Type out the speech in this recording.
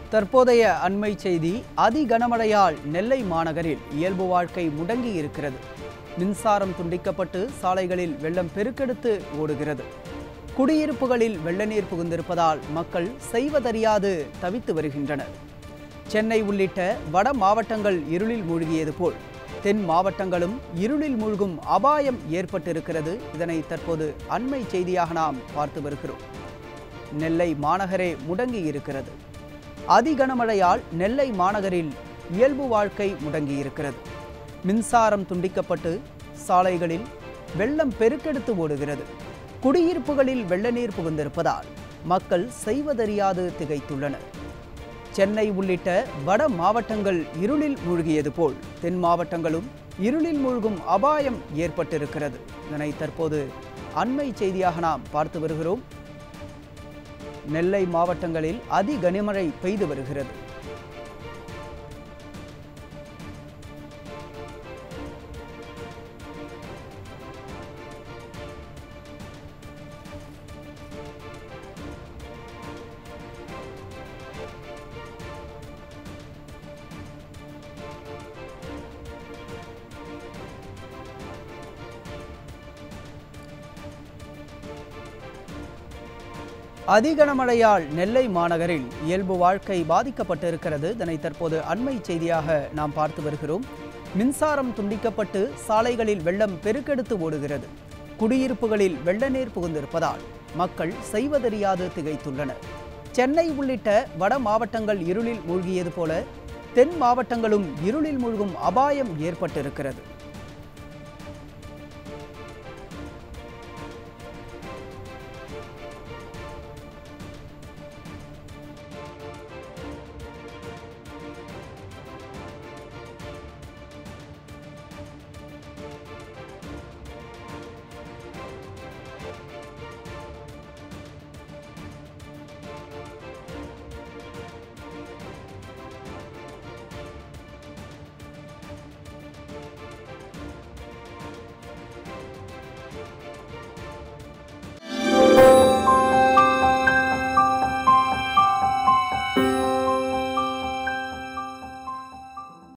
தற்போதைய அண்மை செய்தி அதி கனமழையால் நெல்லை மாநகரில் இயல்பு வாழ்க்கை முடங்கி இருக்கிறது மின்சாரம் துண்டிக்கப்பட்டு சாலைகளில் வெள்ளம் பெருக்கெடுத்து ஓடுகிறது குடியிருப்புகளில் வெள்ள நீர் புகுந்திருப்பதால் மக்கள் செய்வதறியாது தவித்து வருகின்றனர் சென்னை உள்ளிட்ட வட மாவட்டங்கள் இருளில் மூழ்கியது போல் தென் மாவட்டங்களும் இருளில் மூழ்கும் அபாயம் ஏற்பட்டிருக்கிறது இதனை தற்போது அண்மை செய்தியாக நாம் பார்த்து வருகிறோம் நெல்லை மாநகரே முடங்கி இருக்கிறது அதி கனமழையால் நெல்லை மாநகரில் இயல்பு வாழ்க்கை முடங்கியிருக்கிறது மின்சாரம் துண்டிக்கப்பட்டு சாலைகளில் வெள்ளம் பெருக்கெடுத்து ஓடுகிறது குடியிருப்புகளில் வெள்ள நீர் புகுந்திருப்பதால் மக்கள் செய்வதறியாது திகைத்துள்ளனர் சென்னை உள்ளிட்ட வட மாவட்டங்கள் இருளில் மூழ்கியது போல் தென் மாவட்டங்களும் இருளில் மூழ்கும் அபாயம் ஏற்பட்டிருக்கிறது இதனை தற்போது அண்மை செய்தியாக நாம் பார்த்து வருகிறோம் நெல்லை மாவட்டங்களில் அதி கனமழை பெய்து வருகிறது அதிகனமழையால் நெல்லை மாநகரில் இயல்பு வாழ்க்கை பாதிக்கப்பட்டிருக்கிறது இதனை தற்போது அண்மை செய்தியாக நாம் பார்த்து வருகிறோம் மின்சாரம் துண்டிக்கப்பட்டு சாலைகளில் வெள்ளம் பெருக்கெடுத்து ஓடுகிறது குடியிருப்புகளில் வெள்ள நீர் புகுந்திருப்பதால் மக்கள் செய்வதறியாது திகைத்துள்ளனர் சென்னை உள்ளிட்ட வட மாவட்டங்கள் இருளில் மூழ்கியது போல தென் மாவட்டங்களும் இருளில் மூழ்கும் அபாயம் ஏற்பட்டிருக்கிறது